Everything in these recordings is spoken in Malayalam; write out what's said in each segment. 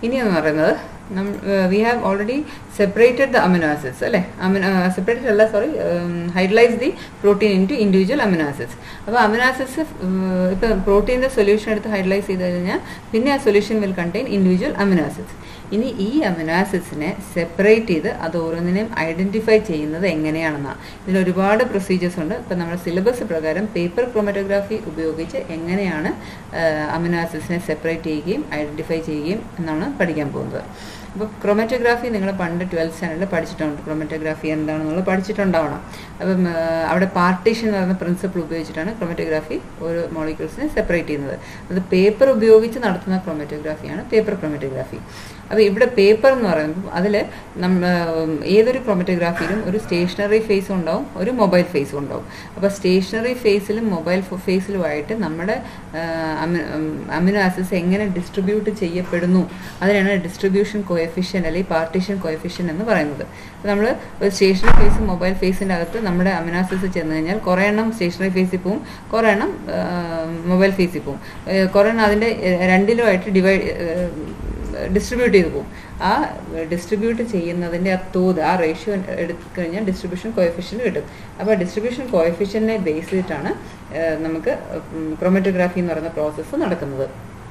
ഇനി എന്ന് പറയുന്നത് we have already separated the amino acids അല്ലേ അമിനോ സെപ്പറേറ്റഡ് അല്ല sorry hydrolyse the protein into individual amino acids അപ്പോൾ അമിനോ ആസിഡ്സ് ഇപ്പം പ്രോട്ടീൻ്റെ സൊല്യൂഷൻ എടുത്ത് ഹൈഡ്രലൈസ് ചെയ്ത് കഴിഞ്ഞാൽ പിന്നെ ആ solution will contain individual amino acids ഇനി ഈ അമിനോ ആസിഡ്സിനെ സെപ്പറേറ്റ് ചെയ്ത് അത് ഓരോന്നിനെയും ഐഡൻറ്റിഫൈ ചെയ്യുന്നത് എങ്ങനെയാണെന്നാണ് ഇതിൽ ഒരുപാട് പ്രൊസീജിയേഴ്സ് ഉണ്ട് ഇപ്പം നമ്മുടെ സിലബസ് പ്രകാരം പേപ്പർ ക്രോമറ്റോഗ്രാഫി ഉപയോഗിച്ച് എങ്ങനെയാണ് അമിനോ ആസിഡ്സിനെ സെപ്പറേറ്റ് ചെയ്യുകയും ഐഡൻറ്റിഫൈ ചെയ്യുകയും എന്നാണ് പഠിക്കാൻ പോകുന്നത് അപ്പോൾ ക്രോമറ്റോഗ്രാഫി നിങ്ങൾ പണ്ട് ട്വൽത്ത് സ്റ്റാൻഡേർഡിൽ പഠിച്ചിട്ടുണ്ട് ക്രോമറ്റോഗ്രാഫി എന്താണെന്നുള്ളത് പഠിച്ചിട്ടുണ്ടാവണം അപ്പം ആ, അവിടെ പാർട്ടീഷൻ എന്ന് പറയുന്ന പ്രിൻസിപ്പിൾ ഉപയോഗിച്ചിട്ടാണ് ക്രോമറ്റോഗ്രാഫി ഓരോ മോളിക്യൂൾസിനെ സെപ്പറേറ്റ് ചെയ്യുന്നത് അത് പേപ്പർ ഉപയോഗിച്ച് നടത്തുന്ന ക്രോമറ്റോഗ്രാഫിയാണ് പേപ്പർ ക്രോമറ്റോഗ്രാഫി അപ്പോൾ ഇവിടെ പേപ്പർ എന്ന് പറയുമ്പോൾ അതിൽ നമ്മ ഏതൊരു ക്രോമറ്റോഗ്രാഫിയിലും ഒരു സ്റ്റേഷനറി ഫേസും ഉണ്ടാവും ഒരു മൊബൈൽ ഫേസും ഉണ്ടാവും അപ്പോൾ സ്റ്റേഷനറി ഫേസിലും മൊബൈൽ ഫേസിലുമായിട്ട് നമ്മുടെ അമിനോ ആസിഡ്സ് എങ്ങനെ ഡിസ്ട്രിബ്യൂട്ട് ചെയ്യപ്പെടുന്നു അതിനാണ് ഡിസ്ട്രിബ്യൂഷൻ കോയഫിഷ്യൻ അല്ലെങ്കിൽ പാർട്ടീഷൻ കോയഫിഷ്യൻ എന്ന് പറയുന്നത് നമ്മൾ ഒരു സ്റ്റേഷനറി ഫേസ് മൊബൈൽ ഫേസിൻ്റെ അകത്ത് നമ്മുടെ അമിനോ ആസിഡ്സ് ചെന്ന് കഴിഞ്ഞാൽ കുറേ എണ്ണം സ്റ്റേഷനറി ഫേസിൽ പോവും കുറേ എണ്ണം മൊബൈൽ ഫേസിൽ പോവും ഏഹ് കുറേ എണ്ണം അതിൻ്റെ രണ്ടിലുമായിട്ട് ഡിവൈഡ് ഡിസ്ട്രിബ്യൂട്ട് ചെയ്ത് പോകും ആ ഡിസ്ട്രിബ്യൂട്ട് ചെയ്യുന്നതിൻ്റെ ആ തോത് ആ റേഷ്യോ എടുത്തു കഴിഞ്ഞാൽ ഡിസ്ട്രിബ്യൂഷൻ കോയഫിഷ്യൻ്റ് കിട്ടും അപ്പോൾ ഡിസ്ട്രിബ്യൂഷൻ കോയഫിഷ്യനെ ബേസ് ചെയ്തിട്ടാണ് ഏഹ് നമുക്ക് ക്രോമറ്റോഗ്രാഫി എന്ന് പറയുന്ന പ്രോസസ്സ് നടക്കുന്നത്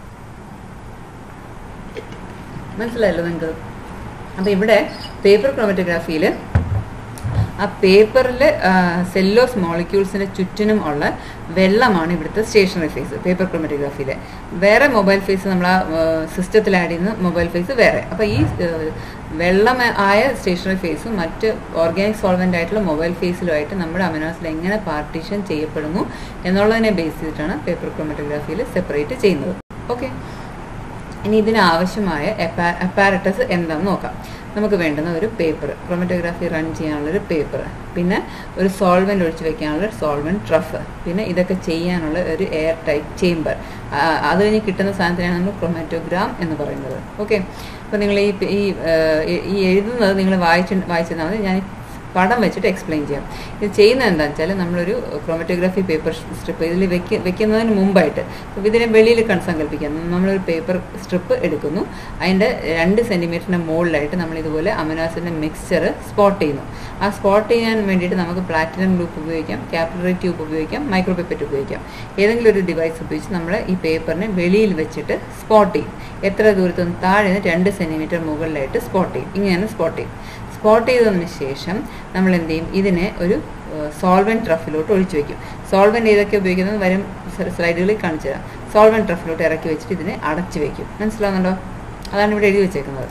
മനസ്സിലായല്ലോ നിങ്ങൾക്ക് അപ്പോൾ ഇവിടെ പേപ്പർ ക്രോമറ്റോഗ്രാഫിയിൽ ആ പേപ്പറിൽ സെല്ലോസ് മോളിക്യൂൾസിന് ചുറ്റിനും ഉള്ള വെള്ളമാണ് ഇവിടുത്തെ സ്റ്റേഷനറി ഫേസ് പേപ്പർ ക്രോമറ്റോഗ്രാഫിയിൽ വേറെ മൊബൈൽ ഫേസ് നമ്മൾ ആ സിസ്റ്റത്തിൽ ആഡ് ചെയ്യുന്ന മൊബൈൽ ഫേസ് വേറെ അപ്പോൾ ഈ ഏഹ്, വെള്ളം ആയ സ്റ്റേഷനറി ഫേസും മറ്റ് ഓർഗാനിക് സോൾവെൻ്റ് ആയിട്ടുള്ള മൊബൈൽ ഫേസിലുമായിട്ട് നമ്മുടെ അമിനോസിൽ എങ്ങനെ പാർട്ടീഷൻ ചെയ്യപ്പെടുന്നു എന്നുള്ളതിനെ ബേസ് ചെയ്തിട്ടാണ് പേപ്പർ ക്രോമറ്റോഗ്രാഫിയിൽ സെപ്പറേറ്റ് ചെയ്യുന്നത് ഓക്കെ ഇനി ഇതിന് ആവശ്യമായ അപ്പാരറ്റസ് എന്താണെന്ന് നോക്കാം നമുക്ക് വേണ്ടുന്ന ഒരു പേപ്പർ ക്രോമറ്റോഗ്രാഫി റൺ ചെയ്യാനുള്ളൊരു പേപ്പർ പിന്നെ ഒരു സോൾവെൻ്റ് ഒഴിച്ച് വെക്കാനുള്ള സോൾവെൻറ്റ് ട്രഫ് പിന്നെ ഇതൊക്കെ ചെയ്യാനുള്ള ഒരു എയർ ടൈറ്റ് ചേംബർ അത് കഴിഞ്ഞ് കിട്ടുന്ന സാധനത്തിനാണ് നമ്മൾ ക്രോമാറ്റോഗ്രാം എന്ന് പറയുന്നത് ഓക്കെ അപ്പോൾ നിങ്ങൾ ഈ ഈ ആ, ഈ എഴുതുന്നത് നിങ്ങൾ വായിച്ച് വായിച്ചെന്നാൽ മതി ഞാൻ പടം വെച്ചിട്ട് എക്സ്പ്ലെയിൻ ചെയ്യാം ഇത് ചെയ്യുന്നത് എന്താണെന്ന് വെച്ചാൽ നമ്മളൊരു ക്രോമറ്റോഗ്രാഫി പേപ്പർ സ്ട്രിപ്പ് ഇതിൽ വെക്ക വെക്കുന്നതിന് മുമ്പായിട്ട് അപ്പോൾ ഇതിനെ വെളിയിൽ കൺ സങ്കല്പിക്കാം നമ്മളൊരു പേപ്പർ സ്ട്രിപ്പ് എടുക്കുന്നു അതിൻ്റെ രണ്ട് സെൻറ്റിമീറ്ററിൻ്റെ മുകളിലായിട്ട് നമ്മൾ ഇതുപോലെ അമിനാസിൻ്റെ മിക്സ്ചർ സ്പോട്ട് ചെയ്യുന്നു ആ സ്പോട്ട് ചെയ്യാൻ വേണ്ടിയിട്ട് നമുക്ക് പ്ലാറ്റിനം ലൂപ്പ് ഉപയോഗിക്കാം ക്യാപിലറി ട്യൂബ് ഉപയോഗിക്കാം മൈക്രോ പെപ്പറ്റ് ഉപയോഗിക്കാം ഏതെങ്കിലും ഒരു ഡിവൈസ് ഉപയോഗിച്ച് നമ്മൾ ഈ പേപ്പറിനെ വെളിയിൽ വെച്ചിട്ട് സ്പോട്ട് ചെയ്യും എത്ര ദൂരത്തുനിന്ന് താഴെ നിന്ന് രണ്ട് സെൻറ്റിമീറ്റർ മുകളിലായിട്ട് സ്പോട്ട് ചെയ്യും ഇങ്ങനെ സ്പോട്ട് ചെയ്യും സ്പോട്ട് ചെയ്തതിന് ശേഷം നമ്മൾ എന്ത് ചെയ്യും ഇതിനെ ഒരു സോൾവെൻറ്റ് ട്രഫിലോട്ട് ഒഴിച്ചു വെക്കും സോൾവെൻറ്റ് ഏതൊക്കെ ഉപയോഗിക്കുന്നത് വരും സ്ലൈഡുകളിൽ കാണിച്ചു തരാം സോൾവെൻറ്റ് ട്രഫിലോട്ട് ഇറക്കി വെച്ചിട്ട് ഇതിനെ അടച്ചു വെക്കും മനസ്സിലാവുന്നുണ്ടോ അതാണ് ഇവിടെ എഴുതി വെച്ചേക്കുന്നത്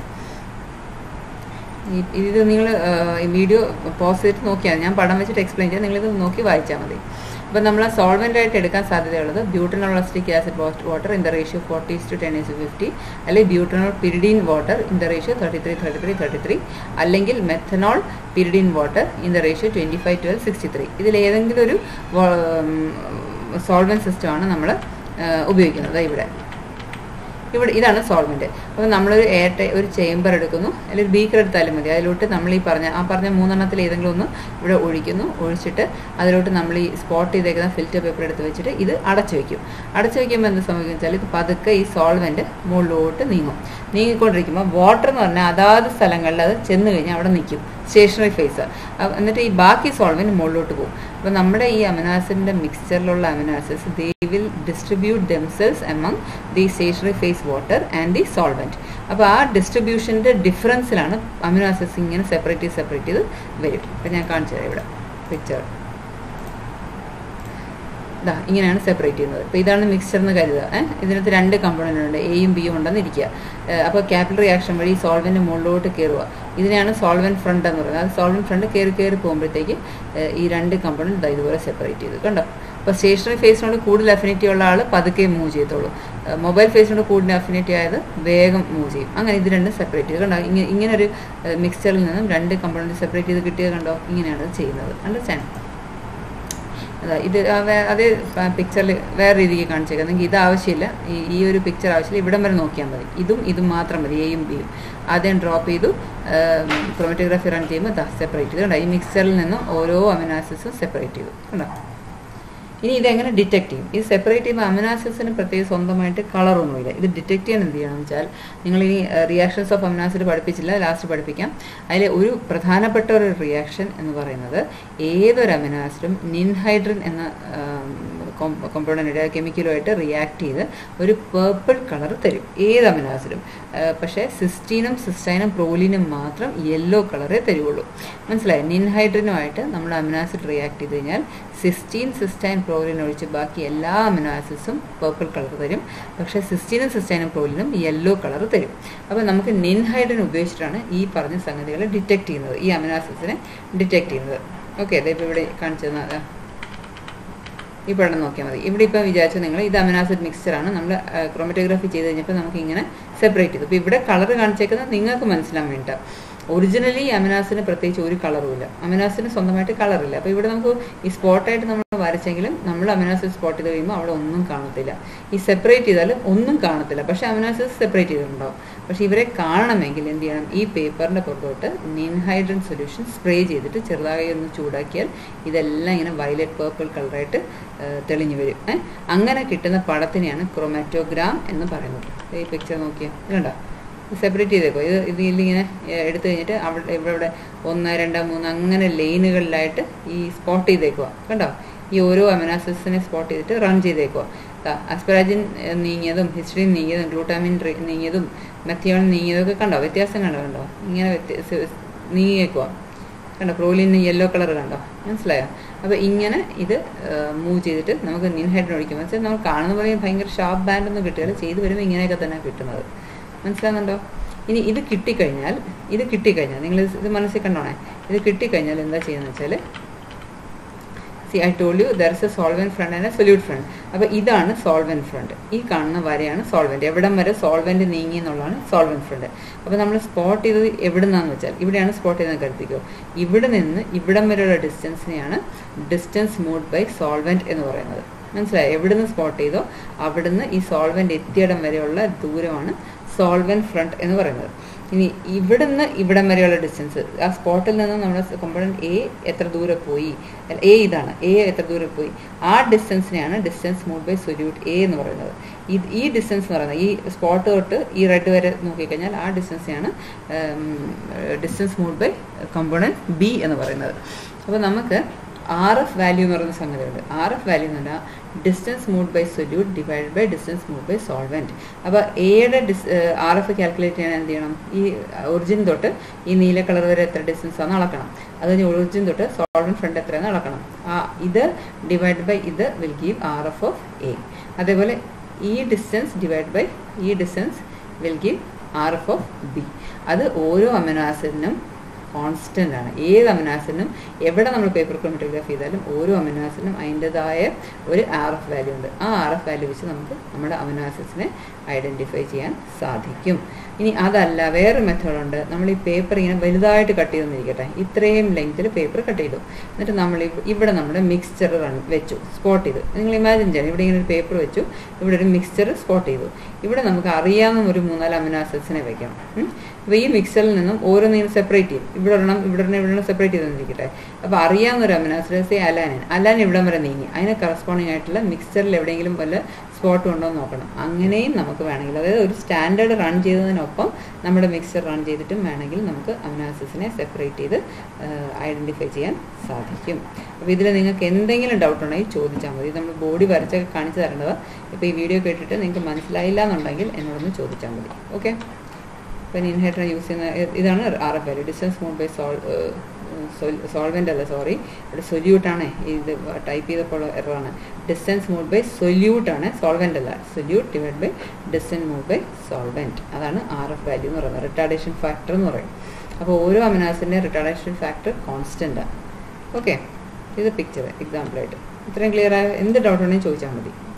ഈ- ഇത് നിങ്ങൾ ഈ വീഡിയോ പോസ് ചെയ്തിട്ട് നോക്കിയാൽ മതി. ഞാൻ പടം വെച്ചിട്ട് എക്സ്പ്ലെയിൻ ചെയ്യാം നിങ്ങളിത് നോക്കി വായിച്ചാൽ മതി അപ്പോൾ നമ്മൾ സോൾവെൻ്റ് ആയിട്ട് എടുക്കാൻ സാധ്യതയുള്ളത് butanol acetic acid water in the ratio forty to ten is fifty അല്ലെങ്കിൽ butanol pyridine water in the ratio thirty three thirty three thirty three അല്ലെങ്കിൽ methanol pyridine water in the ratio twenty five twelve sixty three ഇതിൽ ഏതെങ്കിലും ഒരു സോൾവെൻറ്റ് സിസ്റ്റമാണ് നമ്മൾ ഉപയോഗിക്കുന്നത് ദാ ഇവിടെ ഇവിടെ ഇതാണ് സോൾവെന്റ് അപ്പോൾ നമ്മളൊരു എയർ ടൈ ഒരു ചേമ്പർ എടുക്കുന്നു അല്ലെങ്കിൽ ഒരു ബീക്കർ എടുത്താലും മതി അതിലോട്ട് നമ്മൾ ഈ പറഞ്ഞ ആ പറഞ്ഞ മൂന്നെണ്ണത്തിൽ ഏതെങ്കിലും ഒന്ന് ഇവിടെ ഒഴിക്കുന്നു ഒഴിച്ചിട്ട് അതിലോട്ട് നമ്മൾ ഈ സ്പോട്ട് ചെയ്തേക്കുന്ന ഫിൽറ്റർ പേപ്പർ എടുത്ത് വെച്ചിട്ട് ഇത് അടച്ചു വെക്കും അടച്ചു വെക്കുമ്പോൾ എന്ത് സംഭവിക്കും വെച്ചാൽ ഇത് പതുക്കെ ഈ സോൾവെന്റ് മുകളിലോട്ട് നീങ്ങും നീങ്ങിക്കൊണ്ടിരിക്കുമ്പോൾ വാട്ടർ എന്ന് പറഞ്ഞാൽ അതാത് സ്ഥലങ്ങളിൽ അത് ചെന്ന് കഴിഞ്ഞാൽ അവിടെ നിൽക്കും സ്റ്റേഷനറി ഫേസ് എന്നിട്ട് ഈ ബാക്കി സോൾവെന്റ് മുകളിലോട്ട് പോകും അപ്പോൾ നമ്മുടെ ഈ അമിനാസിഡിൻ്റെ മിക്സ്ചറിലുള്ള amino acids they will distribute themselves among the stationary phase water and the solvent അപ്പോൾ ആ ഡിസ്ട്രിബ്യൂഷൻ്റെ ഡിഫറൻസിലാണ് അമിനാസിഡ്സ് ഇങ്ങനെ സെപ്പറേറ്റ് ചെയ്ത് സെപ്പറേറ്റ് ചെയ്ത് വരും അപ്പോൾ ഞാൻ കാണിച്ചു തരാം ഇവിടെ പിക്ചർ ഇതാ ഇങ്ങനെയാണ് സെപ്പറേറ്റ് ചെയ്യുന്നത് അപ്പോൾ ഇതാണ് മിക്സ്ചർ എന്ന് കരുതുക ഏഹ് ഇതിനകത്ത് രണ്ട് കമ്പോണൻ്റ് ഉണ്ട് എയും ബിയും ഉണ്ടെന്ന് ഇരിക്കുക അപ്പോൾ ക്യാപിറ്റൽ റിയാക്ഷൻ വഴി സോൾവെൻ്റ് മുകളിലോട്ട് കയറുക ഇതിനെയാണ് സോൾവെൻറ്റ് ഫ്രണ്ട് എന്ന് പറയുന്നത് അത് സോൾവെൻറ്റ് ഫ്രണ്ട് കയറി കയറി പോകുമ്പോഴത്തേക്ക് ഏഹ് ഈ രണ്ട് കമ്പോണൻറ്റ് ഇതാ ഇതുപോലെ സെപ്പറേറ്റ് ചെയ്ത് കണ്ടോ അപ്പോൾ സ്റ്റേഷനറി ഫേസിനോട് കൂടുതൽ അഫിനിറ്റി ഉള്ള ആൾ പതുക്കെ മൂവ് ചെയ്യത്തുള്ളൂ മൊബൈൽ ഫേസിനോട് കൂടുതൽ അഫിനിറ്റി ആയത് വേഗം മൂവ് ചെയ്യും അങ്ങനെ ഇത് രണ്ടും സെപ്പറേറ്റ് ചെയ്ത് കണ്ടോ ഇങ്ങനെ ഇങ്ങനെ ഒരു മിക്സ്ചറിൽ നിന്നും രണ്ട് കമ്പോണൻറ്റ് സെപ്പറേറ്റ് ചെയ്ത് കിട്ടിയത് കണ്ടോ ഇങ്ങനെയാണ് ഇത് ചെയ്യുന്നത് അണ്ടർസ്റ്റാൻഡ് അതാ ഇത് ആ വേ- അതേ പിക്ചറിൽ വേറെ രീതിക്ക് കാണിച്ചേക്കുന്നെങ്കിൽ ഇത് ആവശ്യമില്ല ഈ ഈ ഒരു പിക്ചർ ആവശ്യമില്ല ഇവിടം വരെ നോക്കിയാൽ മതി ഇതും ഇതും മാത്രം മതി എയും ബിയും ആദ്യം ഡ്രോപ്പ് ചെയ്തു ക്രോമറ്റോഗ്രാഫി റൺ ചെയ്യുമ്പോൾ സെപ്പറേറ്റ് ചെയ്തു കണ്ടോ ഈ മിക്സറിൽ നിന്ന് ഓരോ അമിനാസിസും സെപ്പറേറ്റ് ചെയ്തു കണ്ടോ ഇനി ഇതെങ്ങനെ ഡിറ്റക്ട് ചെയ്യും ഇത് സെപ്പറേറ്റ് ചെയ്യുമ്പോൾ അമിനാസിസിന് പ്രത്യേക സ്വന്തമായിട്ട് കളറൊന്നുമില്ല ഇത് ഡിറ്റക്ട് ചെയ്യാൻ എന്ത് ചെയ്യണം വെച്ചാൽ നിങ്ങൾ ഈ റിയാക്ഷൻസ് ഓഫ് അമിനാസിഡ് പഠിപ്പിച്ചില്ല ലാസ്റ്റ് പഠിപ്പിക്കാം അതിൽ ഒരു പ്രധാനപ്പെട്ട ഒരു റിയാക്ഷൻ എന്ന് പറയുന്നത് ഏതൊരു അമിനാസിഡും നിൻഹൈഡ്രൻ എന്ന കോമ്പൗണ്ടിൻ്റെ കെമിക്കലുമായിട്ട് റിയാക്ട് ചെയ്ത് ഒരു പേർപ്പിൾ കളർ തരും ഏത് അമിനാസിഡും പക്ഷേ സിസ്റ്റീനും സിസ്റ്റൈനും പ്രോലിനും മാത്രം യെല്ലോ കളറേ തരുള്ളൂ മനസ്സിലായി നിൻഹൈഡ്രനുമായിട്ട് നമ്മൾ അമിനാസിഡ് റിയാക്ട് ചെയ്ത് കഴിഞ്ഞാൽ സിസ്റ്റീൻ സിസ്റ്റൈൻ പ്രോലിൻ ഒഴിച്ച് ബാക്കി എല്ലാ അമിനാസിഡ്സും പേർപ്പിൾ കളർ തരും പക്ഷേ സിസ്റ്റീനും സിസ്റ്റൈനും പ്രോലിനും യെല്ലോ കളർ തരും അപ്പോൾ നമുക്ക് നിൻഹൈഡ്രൻ ഉപയോഗിച്ചിട്ടാണ് ഈ പറഞ്ഞ സംഗതികളെ ഡിറ്റക്ട് ചെയ്യുന്നത് ഈ അമിനാസിഡ്സിനെ ഡിറ്റക്ട് ചെയ്യുന്നത് ഓക്കെ അതിപ്പോൾ ഇവിടെ കാണിച്ചു തന്നാൽ ഈ പടം നോക്കിയാൽ മതി ഇവിടെ ഇപ്പം വിചാരിച്ചു നിങ്ങൾ ഇത് അമിനാസിഡ് മിക്സ്ചറാണ് നമ്മൾ ക്രോമറ്റോഗ്രാഫി ചെയ്ത് കഴിഞ്ഞപ്പോൾ നമുക്ക് ഇങ്ങനെ സെപ്പറേറ്റ് ചെയ്തു അപ്പോൾ ഇവിടെ കളർ കാണിച്ചേക്കുന്നത് നിങ്ങൾക്ക് മനസ്സിലാൻ വേണ്ട ഒറിജിനലി അമിനാസിന് പ്രത്യേകിച്ച് ഒരു കളറുമില്ല അമിനാസിന് സ്വന്തമായിട്ട് കളറില്ല അപ്പോൾ ഇവിടെ നമുക്ക് ഈ സ്പോട്ടായിട്ട് നമ്മൾ വരച്ചെങ്കിലും നമ്മൾ അമിനാസിഡ് സ്പോട്ട് ചെയ്ത് കഴിയുമ്പോൾ അവിടെ ഒന്നും കാണത്തില്ല ഈ സെപ്പറേറ്റ് ചെയ്താലും ഒന്നും കാണത്തില്ല പക്ഷേ അമിനാസിഡ് സെപ്പറേറ്റ് ചെയ്തിട്ടുണ്ടാവും പക്ഷേ ഇവരെ കാണണമെങ്കിൽ എന്ത് ചെയ്യണം ഈ പേപ്പറിൻ്റെ പുറത്തോട്ട് നിൻഹൈഡ്രൻ സൊല്യൂഷൻ സ്പ്രേ ചെയ്തിട്ട് ചെറുതായി ഒന്ന് ചൂടാക്കിയാൽ ഇതെല്ലാം ഇങ്ങനെ വയലറ്റ് പേർപ്പിൾ കളറായിട്ട് തെളിഞ്ഞു വരും അങ്ങനെ കിട്ടുന്ന പടത്തിനെയാണ് ക്രൊമാറ്റോഗ്രാം എന്ന് പറയുന്നത് ഈ പിക്ചർ നോക്കിയാൽ ഇതുണ്ടോ സെപ്പറേറ്റ് ചെയ്തേക്കോ ഇത് ഇതിലിങ്ങനെ എടുത്തു കഴിഞ്ഞിട്ട് അവിടെ ഇവിടെ ഇവിടെ ഒന്ന് രണ്ട് മൂന്ന് അങ്ങനെ ലൈനുകളിലായിട്ട് ഈ സ്പോട്ട് ചെയ്തേക്കുക കണ്ടോ ഈ ഓരോ അമിനാസിസിനെ സ്പോട്ട് ചെയ്തിട്ട് റൺ ചെയ്തേക്കുക അസ്പരാജിൻ നീങ്ങിയതും ഹിസ്റ്ററിൻ നീങ്ങിയതും ഗ്ലൂട്ടാമിൻ നീങ്ങിയതും മെത്തിയോൺ നീങ്ങിയതൊക്കെ കണ്ടോ വ്യത്യാസം കണ്ടോ കണ്ടോ ഇങ്ങനെ നീങ്ങിയേക്കുക കണ്ടോ പ്രോലിന് യെല്ലോ കളർ കണ്ടോ മനസ്സിലായോ അപ്പോൾ ഇങ്ങനെ ഇത് മൂവ് ചെയ്തിട്ട് നമുക്ക് നിൻഹൈഡ്രൻ ഒഴിക്കുമ്പോൾ വെച്ചാൽ നമ്മൾ കാണുന്ന പോലെ ഭയങ്കര ഷാർപ്പ് ബാൻഡ് ഒന്നും കിട്ടിയാൽ ചെയ്ത് വരുമ്പോൾ ഇങ്ങനെയൊക്കെ തന്നെ കിട്ടുന്നത് മനസ്സിലാകുന്നുണ്ടോ ഇനി ഇത് കിട്ടിക്കഴിഞ്ഞാൽ ഇത് കിട്ടിക്കഴിഞ്ഞാൽ നിങ്ങൾ ഇത് മനസ്സിൽ കണ്ടോണേ ഇത് കിട്ടിക്കഴിഞ്ഞാൽ എന്താ ചെയ്യുന്നത് വെച്ചാൽ see I told you there is a solvent front and a solute front അപ്പോൾ ഇതാണ് സോൾവെൻറ്റ് ഫ്രണ്ട് ഈ കാണുന്ന വരെയാണ് സോൾവെൻറ്റ് എവിടം വരെ സോൾവെൻറ്റ് നീങ്ങി എന്നുള്ളതാണ് സോൾവെൻറ്റ് ഫ്രണ്ട് അപ്പോൾ നമ്മൾ സ്പോട്ട് ചെയ്തത് എവിടെ നിന്നാന്ന് വെച്ചാൽ ഇവിടെയാണ് സ്പോട്ട് ചെയ്തത് കരുതിക്കോ ഇവിടെ നിന്ന് ഇവിടം വരെയുള്ള ഡിസ്റ്റൻസിനെയാണ് ഡിസ്റ്റൻസ് മൂഡ് ബൈ സോൾവെൻറ്റ് എന്ന് പറയുന്നത് മനസ്സിലായോ എവിടുന്ന് സ്പോട്ട് ചെയ്തോ അവിടുന്ന് ഈ സോൾവെൻറ്റ് എത്തിയിടം വരെയുള്ള ദൂരമാണ് സോൾവെൻറ്റ് ഫ്രണ്ട് എന്ന് പറയുന്നത് ഇനി ഇവിടുന്ന് ഇവിടം വരെയുള്ള ഡിസ്റ്റൻസ് ആ സ്പോട്ടിൽ നിന്ന് നമ്മുടെ കോമ്പണൻറ്റ് എ എത്ര ദൂരെ പോയി എ ഇതാണ് എ എത്ര ദൂരെ പോയി ആ ഡിസ്റ്റൻസിനെയാണ് distance move by solute A എന്ന് പറയുന്നത് ഇത് ഈ ഡിസ്റ്റൻസ് എന്ന് പറയുന്നത് ഈ സ്പോട്ട് തൊട്ട് ഈ റെഡ് വരെ നോക്കിക്കഴിഞ്ഞാൽ ആ ഡിസ്റ്റൻസിനെയാണ് distance move by component B എന്ന് പറയുന്നത് അപ്പോൾ നമുക്ക് ആർ എഫ് വാല്യൂ എന്ന് പറയുന്ന സംഗതിയുണ്ട് ആർ എഫ് വാല്യൂ എന്ന് പറഞ്ഞാൽ distance move by solute divide by distance move by solvent അപ്പോൾ എയുടെ ഡിസ് ആർ എഫ് കാൽക്കുലേറ്റ് ചെയ്യാൻ എന്ത് ചെയ്യണം ഈ ഒറിജിൻ തൊട്ട് ഈ നീല കളർ വരെ എത്ര ഡിസ്റ്റൻസ് ആണെന്ന് അളക്കണം അത് കഴിഞ്ഞ് ഒറിജിൻ തൊട്ട് സോൾവെൻറ്റ് ഫ്രണ്ട് എത്രയാണെന്ന് അളക്കണം ആ ഇത് ഡിവൈഡ് ബൈ ഇത് will give R F of A അതേപോലെ ഈ ഡിസ്റ്റൻസ് ഡിവൈഡ് ബൈ ഈ distance will give R F of B അത് ഓരോ അമിനോ ആസിഡിനും കോൺസ്റ്റൻ്റ് ആണ് ഏത് അമിനാസിനും എവിടെ നമ്മൾ പേപ്പർ ക്രോമറ്റോഗ്രാഫി ചെയ്താലും ഓരോ അമിനാസിനും അതിൻ്റെതായ ഒരു ആർ എഫ് വാല്യൂ ഉണ്ട് ആ ആർ എഫ് വാല്യൂ വെച്ച് നമുക്ക് നമ്മുടെ അമിനാസിസിനെ ഐഡൻറ്റിഫൈ ചെയ്യാൻ സാധിക്കും ഇനി അതല്ല വേറൊരു മെത്തേഡുണ്ട് നമ്മൾ ഈ പേപ്പർ ഇങ്ങനെ വലുതായിട്ട് കട്ട് ചെയ്തെന്നിരിക്കട്ടെ ഇത്രയും ലെങ്ത്തിൽ പേപ്പർ കട്ട് ചെയ്തു എന്നിട്ട് നമ്മൾ ഇവിടെ നമ്മുടെ മിക്സ്ചർ റൺ വെച്ചു സ്പോട്ട് ചെയ്തു നിങ്ങൾ ഇമാജിൻ ചെയ്യണം ഇവിടെ ഇങ്ങനെ ഒരു പേപ്പർ വെച്ചു ഇവിടെ ഒരു മിക്സ്ചർ സ്പോട്ട് ചെയ്തു ഇവിടെ നമുക്ക് അറിയാവുന്ന ഒരു മൂന്നാല് അമിനാസിസിനെ വെക്കണം അപ്പോൾ ഈ മിക്സറിൽ നിന്നും ഓരോന്നിനും സെപ്പറേറ്റ് ചെയ്യും ഇവിടെ ഒരെണ്ണം ഇവിടെ ഒരെണ്ണം ഇവിടെ സെപ്പറേറ്റ് ചെയ്തെന്നിരിക്കട്ടെ അപ്പോൾ അറിയാവുന്ന ഒരു അമിനാസിഡസെ അലാനിൻ അലാൻ ഇവിടം വരെ നീങ്ങി അതിന് കറസ്പോണ്ടിങ് ആയിട്ടുള്ള മിക്സ്ചറിൽ എവിടെയെങ്കിലും വല്ല സ്പോട്ട് ഉണ്ടോ എന്ന് നോക്കണം അങ്ങനെയും നമുക്ക് വേണമെങ്കിൽ അതായത് ഒരു സ്റ്റാൻഡേർഡ് റൺ ചെയ്തതിനൊപ്പം നമ്മുടെ മിക്സ്ചർ റൺ ചെയ്തിട്ടും വേണമെങ്കിൽ നമുക്ക് അമിനാസിസിനെ സെപ്പറേറ്റ് ചെയ്ത് ഐഡൻറ്റിഫൈ ചെയ്യാൻ സാധിക്കും അപ്പോൾ ഇതിൽ നിങ്ങൾക്ക് എന്തെങ്കിലും ഡൗട്ട് ഉണ്ടെങ്കിൽ ചോദിച്ചാൽ മതി നമ്മൾ ബോഡി വരച്ചൊക്കെ കാണിച്ചു തരേണ്ടത് ഇപ്പോൾ ഈ വീഡിയോ കേട്ടിട്ട് നിങ്ങൾക്ക് മനസ്സിലായില്ല എന്നുണ്ടെങ്കിൽ എന്നോടൊന്ന് ചോദിച്ചാൽ മതി ഓക്കെ പിന്നെ ഇൻഹൈഡ്രൻ യൂസ് ചെയ്യുന്ന ഇതാണ് R F value distance move by solvent solvent അല്ല സോറി ഇവിടെ സൊല്യൂട്ടാണ് ഇത് ടൈപ്പ് ചെയ്തപ്പോൾ എററാണ് ഡിസ്റ്റൻസ് മൂവ് ബൈ സൊല്യൂട്ടാണ് സോൾവെൻ്റ് അല്ല solute divide by distance move by solvent അതാണ് ആർ എഫ് വാല്യൂ എന്ന് പറയുന്നത് റിട്ടാർഡേഷൻ ഫാക്ടർ എന്ന് പറയും അപ്പോൾ ഓരോ അമിനാസിൻ്റെ റിട്ടാർഡേഷൻ ഫാക്ടർ കോൺസ്റ്റൻ്റ് ആണ് ഓക്കെ ഇത് പിക്ചർ എക്സാമ്പിളായിട്ട് ഇത്രയും ക്ലിയർ ആയ എന്ത് ഡൗട്ട് ഉണ്ടെങ്കിൽ ചോദിച്ചാൽ മതി